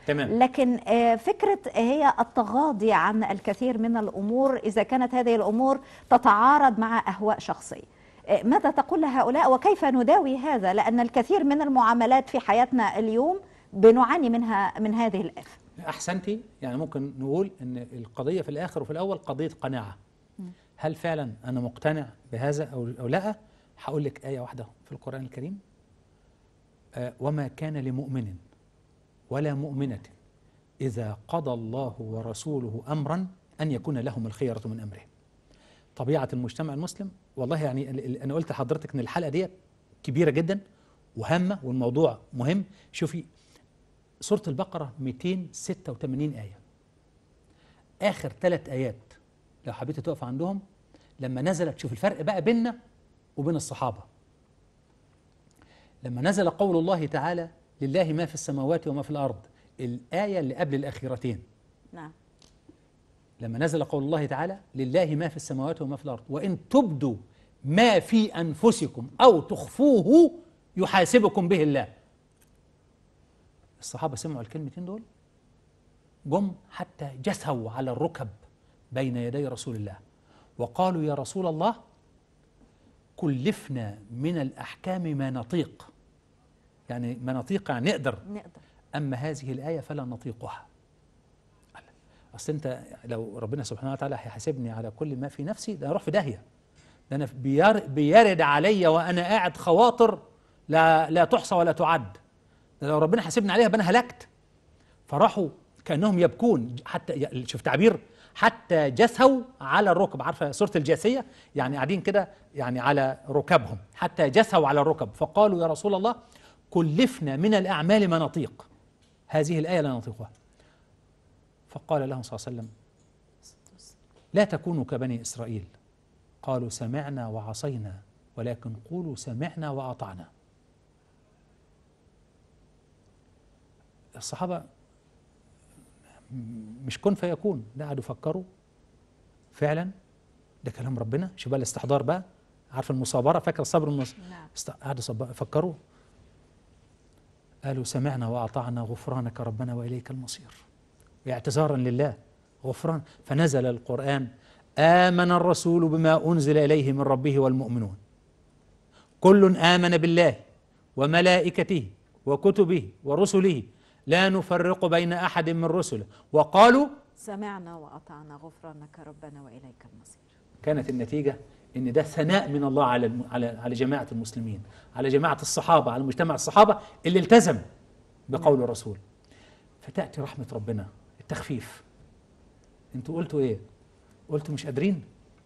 S2: تمام.
S1: لكن آه، فكرة هي التغاضي عن الكثير من الأمور إذا كانت هذه الأمور تتعارض مع أهواء شخصية آه، ماذا تقول لهؤلاء وكيف نداوي هذا لأن الكثير من المعاملات في حياتنا اليوم بنعاني منها من هذه الآفة
S2: احسنتي يعني ممكن نقول ان القضيه في الاخر وفي الاول قضيه قناعه هل فعلا انا مقتنع بهذا او او لا هقول لك ايه واحده في القران الكريم آه وما كان لمؤمن ولا مؤمنه اذا قضى الله ورسوله امرا ان يكون لهم الخيره من امرهم طبيعه المجتمع المسلم والله يعني ال- ال- انا قلت لحضرتك ان الحلقه ديت كبيره جدا وهامه والموضوع مهم شوفي سورة البقرة 286 آية آخر ثلاث آيات لو حبيت تقف عندهم لما نزلت شوف الفرق بقى بيننا وبين الصحابة لما نزل قول الله تعالى لله ما في السماوات وما في الأرض الآية اللي قبل الأخيرتين
S1: نعم
S2: لما نزل قول الله تعالى لله ما في السماوات وما في الأرض وإن تبدوا ما في أنفسكم أو تخفوه يحاسبكم به الله الصحابة سمعوا الكلمتين دول جم حتى جثوا على الركب بين يدي رسول الله وقالوا يا رسول الله كلفنا من الأحكام ما نطيق يعني ما نطيق يعني نقدر
S1: نقدر
S2: أما هذه الآية فلا نطيقها أصل أنت لو ربنا سبحانه وتعالى هيحاسبني على كل ما في نفسي ده أروح في داهية ده أنا بير بيرد عليا وأنا قاعد خواطر لا لا تحصى ولا تعد ده لو ربنا حاسبني عليها بقى أنا هلكت فراحوا كأنهم يبكون حتى شوف تعبير حتى جثوا على الركب عارفة سورة الجاثية يعني قاعدين كده يعني على ركبهم حتى جثوا على الركب فقالوا يا رسول الله كلفنا من الأعمال ما نطيق هذه الآية لا نطيقها فقال لهم صلى الله عليه وسلم لا تكونوا كبني إسرائيل قالوا سمعنا وعصينا ولكن قولوا سمعنا وأطعنا الصحابة مش كن فيكون لا قعدوا يفكروا فعلا ده كلام ربنا شوف بقى الاستحضار بقى عارف المصابرة فاكر الصبر المص...
S1: نعم
S2: است- قعدوا صب- فكروا قالوا سمعنا وأطعنا غفرانك ربنا وإليك المصير اعتذارا لله غفران فنزل القرآن آمن الرسول بما أنزل إليه من ربه والمؤمنون كل آمن بالله وملائكته وكتبه ورسله لا نفرق بين أحد من رسله وقالوا
S1: سمعنا وأطعنا غفرانك ربنا وإليك المصير
S2: كانت النتيجة إن ده ثناء من الله على الم- على على جماعة المسلمين، على جماعة الصحابة، على مجتمع الصحابة اللي التزم بقول الرسول. فتأتي رحمة ربنا التخفيف. أنتوا قلتوا إيه؟ قلتوا مش قادرين؟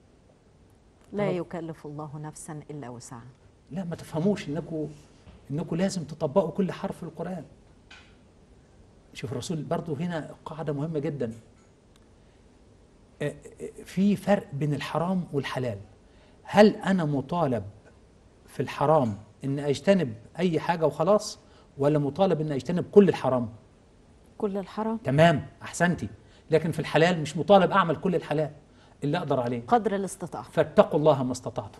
S1: لا يكلف الله نفسا إلا وسعها
S2: لا ما تفهموش إنكم إنكم لازم تطبقوا كل حرف في القرآن. شوف الرسول برضو هنا قاعدة مهمة جدا. آه، آه، في فرق بين الحرام والحلال. هل أنا مطالب في الحرام إن أجتنب أي حاجة وخلاص ولا مطالب إن أجتنب كل الحرام؟
S1: كل الحرام
S2: تمام أحسنتي لكن في الحلال مش مطالب أعمل كل الحلال اللي أقدر عليه
S1: قدر الاستطاعة
S2: فاتقوا الله ما استطعتم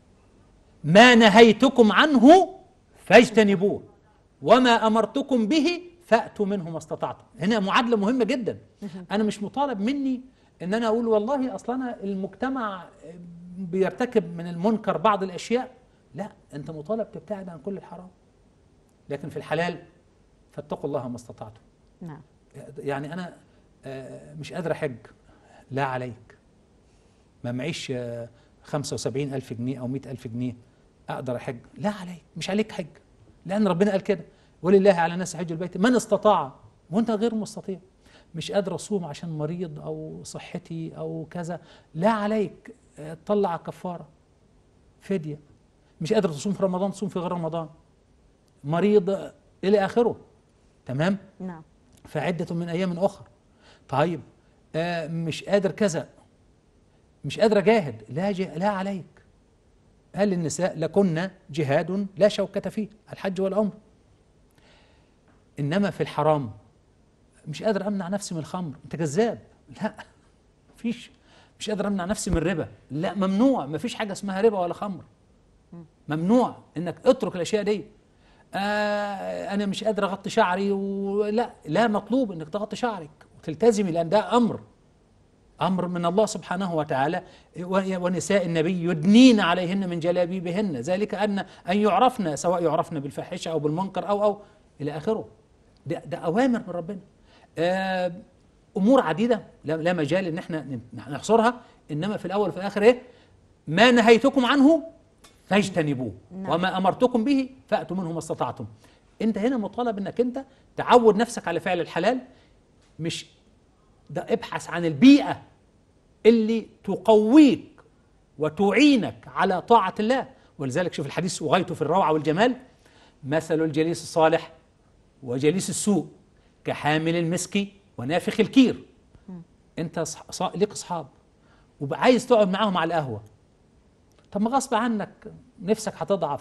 S2: ما نهيتكم عنه فاجتنبوه وما أمرتكم به فأتوا منه ما استطعتم هنا معادلة مهمة جدا أنا مش مطالب مني إن أنا أقول والله أصلا أنا المجتمع بيرتكب من المنكر بعض الأشياء لا أنت مطالب تبتعد عن كل الحرام لكن في الحلال فاتقوا الله ما استطعتم
S1: نعم
S2: يعني أنا آه، مش قادر أحج لا عليك ما معيش آه، 75 ألف جنيه أو 100 ألف جنيه أقدر أحج لا عليك مش عليك حج لأن ربنا قال كده ولله على الناس حج البيت من استطاع وأنت غير مستطيع مش قادر أصوم عشان مريض أو صحتي أو كذا لا عليك آه، تطلع كفارة فدية مش قادر تصوم في رمضان تصوم في غير رمضان مريض آه، إلى آخره تمام
S1: نعم
S2: فعدة من أيام أخرى طيب آه مش قادر كذا مش قادر أجاهد لا ج... لا عليك قال للنساء لكن جهاد لا شوكة فيه الحج والعمر إنما في الحرام مش قادر أمنع نفسي من الخمر أنت كذاب لا مفيش مش قادر أمنع نفسي من الربا لا ممنوع مفيش حاجة اسمها ربا ولا خمر ممنوع إنك اترك الأشياء دي آه انا مش قادر اغطي شعري ولا لا مطلوب انك تغطي شعرك وتلتزمي لان ده امر امر من الله سبحانه وتعالى و- ونساء النبي يدنين عليهن من جلابيبهن ذلك ان ان يعرفن سواء يعرفن بالفاحشه او بالمنكر او او الى اخره ده, ده اوامر من ربنا آه امور عديده لا, لا مجال ان احنا نحصرها انما في الاول وفي الاخر ايه ما نهيتكم عنه فاجتنبوه
S1: نعم.
S2: وما امرتكم به فاتوا منه ما استطعتم انت هنا مطالب انك انت تعود نفسك على فعل الحلال مش ده ابحث عن البيئه اللي تقويك وتعينك على طاعه الله ولذلك شوف الحديث وغايته في الروعه والجمال مثل الجليس الصالح وجليس السوء كحامل المسك ونافخ الكير انت صح... صح... ليك اصحاب وعايز تقعد معاهم على القهوه طب ما غصب عنك نفسك هتضعف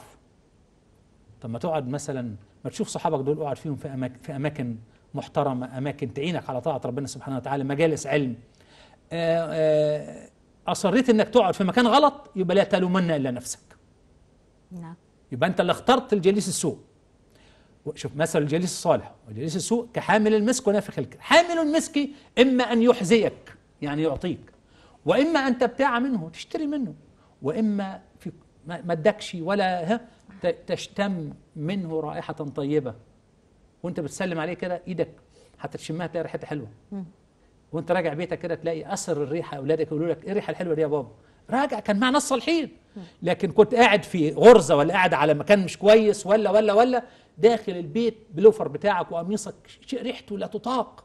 S2: طب ما تقعد مثلا ما تشوف صحابك دول اقعد فيهم في اماكن في اماكن محترمه اماكن تعينك على طاعه ربنا سبحانه وتعالى مجالس علم آه، آه، اصريت انك تقعد في مكان غلط يبقى لا تلومن الا نفسك
S1: نعم
S2: يبقى انت اللي اخترت الجليس السوء شوف مثل الجليس الصالح والجليس السوء كحامل المسك ونافخ الكر حامل المسك اما ان يحذيك يعني يعطيك واما ان تبتاع منه تشتري منه واما في ما ما ادكش ولا ها ت- تشتم منه رائحه طيبه وانت بتسلم عليه كده ايدك حتى تشمها تلاقي ريحتها حلوه وانت راجع بيتك كده تلاقي اثر الريحه اولادك يقولوا لك ايه الريحه الحلوه دي يا بابا راجع كان مع ناس صالحين لكن كنت قاعد في غرزه ولا قاعد على مكان مش كويس ولا ولا ولا داخل البيت بلوفر بتاعك وقميصك شيء ريحته لا تطاق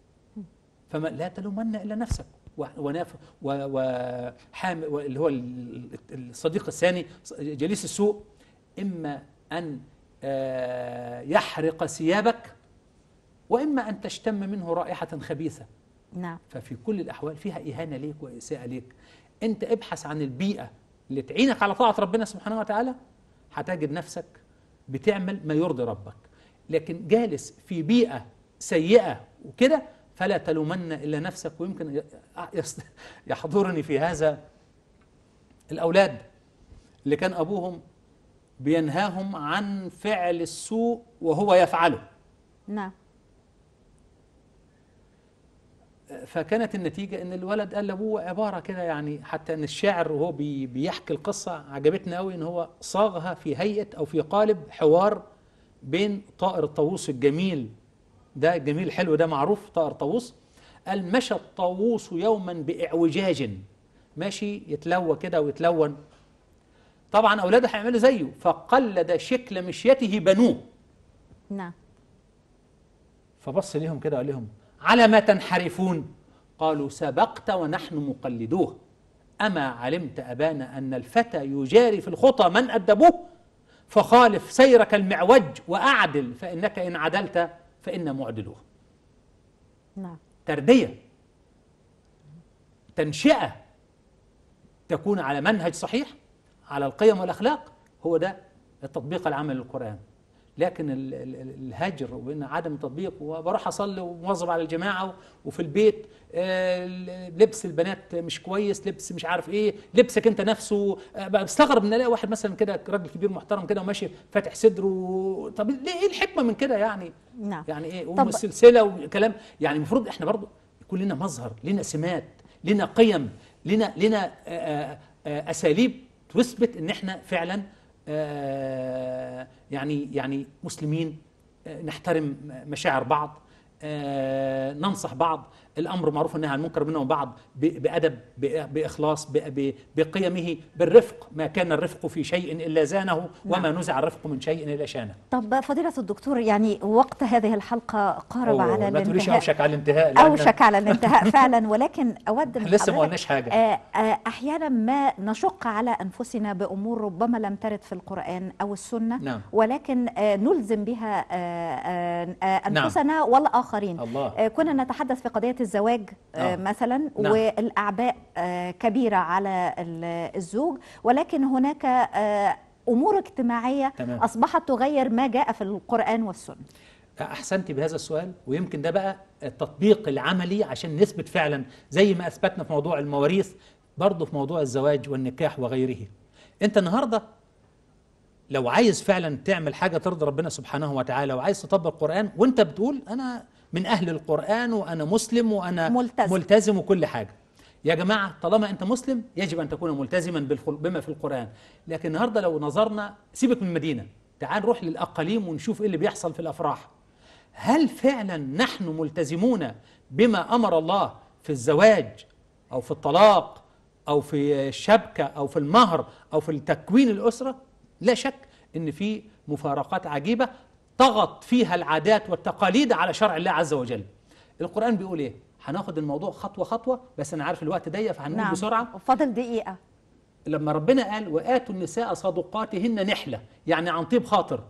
S2: فما لا تلومن الا نفسك و- وناف و- وحام و- اللي هو ال- الصديق الثاني جليس السوء اما ان آه، يحرق ثيابك واما ان تشتم منه رائحه خبيثه
S1: نعم
S2: ففي كل الاحوال فيها اهانه ليك واساءه ليك انت ابحث عن البيئه اللي تعينك على طاعه ربنا سبحانه وتعالى هتجد نفسك بتعمل ما يرضي ربك لكن جالس في بيئه سيئه وكده فلا تلومن الا نفسك ويمكن ي- يص- يحضرني في هذا الاولاد اللي كان ابوهم بينهاهم عن فعل السوء وهو يفعله
S1: نعم
S2: فكانت النتيجة إن الولد قال لأبوه عبارة كده يعني حتى إن الشاعر وهو بي بيحكي القصة عجبتنا قوي إن هو صاغها في هيئة أو في قالب حوار بين طائر الطاووس الجميل ده الجميل الحلو ده معروف طائر طاووس قال مشى الطاووس يوما بإعوجاج ماشي يتلوى كده ويتلون طبعا أولاده هيعملوا زيه فقلد شكل مشيته بنوه
S1: نعم
S2: فبص ليهم كده وقال لهم على ما تنحرفون قالوا سبقت ونحن مقلدوه أما علمت أبانا أن الفتى يجاري في الخطى من أدبوه فخالف سيرك المعوج وأعدل فإنك إن عدلت فإن معدلوه
S1: نعم
S2: تربية تنشئة تكون على منهج صحيح على القيم والأخلاق هو ده التطبيق العملي للقرآن لكن ال- ال- ال- الهجر وان عدم التطبيق وبروح اصلي ومواظب على الجماعه وفي البيت آه، لبس البنات مش كويس لبس مش عارف ايه لبسك انت نفسه آه، بقى بستغرب ان الاقي واحد مثلا كده راجل كبير محترم كده وماشي فاتح صدره طب ليه ايه الحكمه من كده يعني
S1: نعم
S2: يعني ايه
S1: طب-
S2: ام السلسله وكلام يعني المفروض احنا برضو يكون لنا مظهر لنا سمات لنا قيم لنا لنا آه، آه، اساليب تثبت ان احنا فعلا آه، يعني يعني مسلمين آه، نحترم مشاعر بعض آه، ننصح بعض الامر معروف والنهي عن المنكر بيننا وبعض ب- بادب ب- باخلاص ب- ب- بقيمه بالرفق ما كان الرفق في شيء الا زانه وما نزع الرفق من شيء الا شانه
S1: طب فضيلة الدكتور يعني وقت هذه الحلقة قارب
S2: أوه،
S1: على
S2: ما تقوليش
S1: الانتهاء
S2: اوشك على الانتهاء لأن
S1: أوشك على الانتهاء فعلا ولكن أود من
S2: لسه ما
S1: حضرتك
S2: قلناش حاجه
S1: آه، آه، أحيانا ما نشق على أنفسنا بأمور ربما لم ترد في القرآن أو السنة
S2: نعم.
S1: ولكن آه، نلزم بها آه، آه، آه،
S2: نعم.
S1: أنفسنا والآخرين
S2: الله
S1: آه، كنا نتحدث في قضية الزواج آه،
S2: آه.
S1: مثلا
S2: نعم.
S1: والأعباء آه، كبيرة على ال- الزوج ولكن هناك آه، أمور اجتماعية
S2: تمام.
S1: أصبحت تغير ما جاء في القرآن والسنة
S2: احسنتي بهذا السؤال ويمكن ده بقى التطبيق العملي عشان نثبت فعلا زي ما اثبتنا في موضوع المواريث برضه في موضوع الزواج والنكاح وغيره انت النهارده لو عايز فعلا تعمل حاجة ترضي ربنا سبحانه وتعالى وعايز تطبق القرآن وانت بتقول أنا من أهل القرآن وأنا مسلم وأنا
S1: ملتزم.
S2: ملتزم وكل حاجة يا جماعة طالما أنت مسلم يجب أن تكون ملتزما بالخل- بما في القرآن لكن النهاردة لو نظرنا سيبك من المدينة تعال نروح للأقاليم ونشوف إيه اللي بيحصل في الأفراح هل فعلا نحن ملتزمون بما امر الله في الزواج او في الطلاق او في الشبكه او في المهر او في تكوين الاسره لا شك ان في مفارقات عجيبه طغت فيها العادات والتقاليد على شرع الله عز وجل القران بيقول ايه هناخد الموضوع خطوه خطوه بس انا عارف الوقت ضيق فهنقول
S1: نعم
S2: بسرعه
S1: فاضل دقيقة
S2: لما ربنا قال واتوا النساء صدقاتهن نحله يعني عن طيب خاطر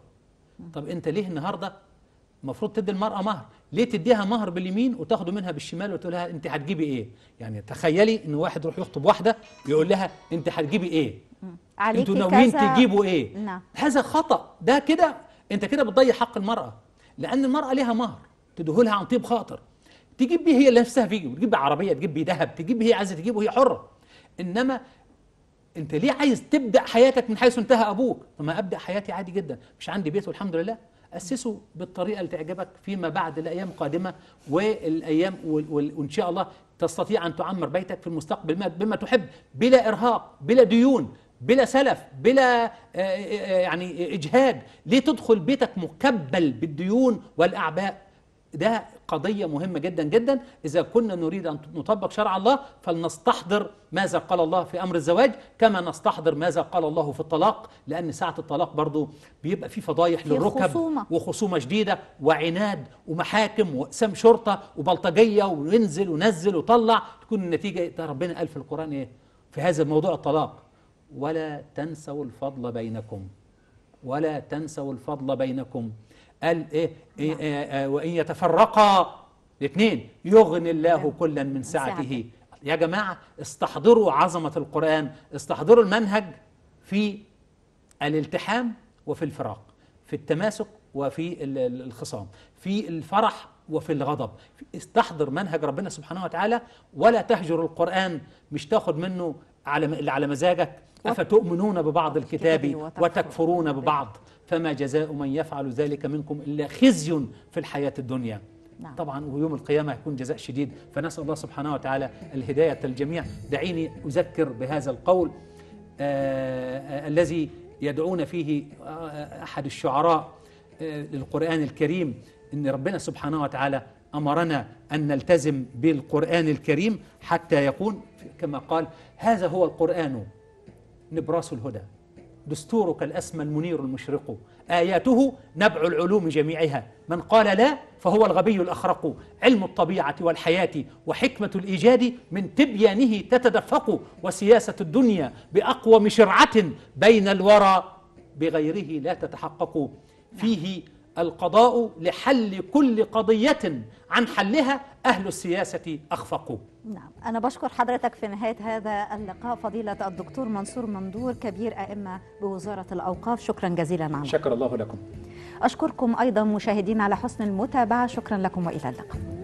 S2: طب انت ليه النهارده المفروض تدي المراه مهر ليه تديها مهر باليمين وتاخده منها بالشمال وتقول لها انت هتجيبي ايه يعني تخيلي ان واحد يروح يخطب واحده يقول لها انت هتجيبي ايه
S1: عليكي
S2: انتوا ناويين
S1: كذا
S2: تجيبوا ايه
S1: نعم.
S2: هذا خطا ده كده انت كده بتضيع حق المراه لان المراه ليها مهر تديه عن طيب خاطر تجيب بيه هي نفسها فيه وتجيب بيه عربيه تجيب بيه ذهب تجيب بيه هي عايزه تجيبه هي حره انما انت ليه عايز تبدا حياتك من حيث انتهى ابوك طب ما ابدا حياتي عادي جدا مش عندي بيت والحمد لله اسسه بالطريقه اللي تعجبك فيما بعد الايام القادمه والايام وال- وال- وان شاء الله تستطيع ان تعمر بيتك في المستقبل بما- بما تحب بلا ارهاق بلا ديون بلا سلف بلا آه، آه، يعني اجهاد ليه تدخل بيتك مكبل بالديون والاعباء ده قضية مهمة جدا جدا إذا كنا نريد أن نطبق شرع الله فلنستحضر ماذا قال الله في أمر الزواج كما نستحضر ماذا قال الله في الطلاق لأن ساعة الطلاق برضو بيبقى في فضايح
S1: في
S2: للركب
S1: خصومة.
S2: وخصومة شديدة وعناد ومحاكم وأقسام شرطة وبلطجية وينزل ونزل وطلع تكون النتيجة ده ربنا قال في القرآن إيه في هذا الموضوع الطلاق ولا تنسوا الفضل بينكم ولا تنسوا الفضل بينكم قال ايه, إيه آه آه وان يتفرقا الاثنين يغني الله كلا من سعته
S1: سعته.
S2: يا جماعه استحضروا عظمه القران استحضروا المنهج في الالتحام وفي الفراق في التماسك وفي ال- ال- الخصام في الفرح وفي الغضب استحضر منهج ربنا سبحانه وتعالى ولا تهجر القرآن مش تاخد منه على اللي على مزاجك أفتؤمنون ببعض الكتاب
S1: وتكفرون
S2: وتكفرون ببعض فما جزاء من يفعل ذلك منكم إلا خزي في الحياة الدنيا
S1: نعم.
S2: طبعا ويوم القيامة هيكون جزاء شديد فنسأل الله سبحانه وتعالى الهداية الجميع دعيني أذكر بهذا القول آه، آه، الذي يدعون فيه آه، أحد الشعراء آه، للقرآن الكريم إن ربنا سبحانه وتعالى أمرنا أن نلتزم بالقرآن الكريم حتى يكون كما قال هذا هو القرآن نبراس الهدى دستورك الأسمى المنير المشرق آياته نبع العلوم جميعها من قال لا فهو الغبي الأخرق علم الطبيعة والحياة وحكمة الإيجاد من تبيانه تتدفق وسياسة الدنيا بأقوم شرعة بين الورى بغيره لا تتحقق فيه القضاء لحل كل قضية عن حلها أهل السياسة أخفقوا
S1: نعم أنا بشكر حضرتك في نهاية هذا اللقاء فضيلة الدكتور منصور مندور كبير أئمة بوزارة الأوقاف شكرا جزيلا عنك
S2: شكر الله لكم
S1: أشكركم أيضا مشاهدين على حسن المتابعة شكرا لكم وإلى اللقاء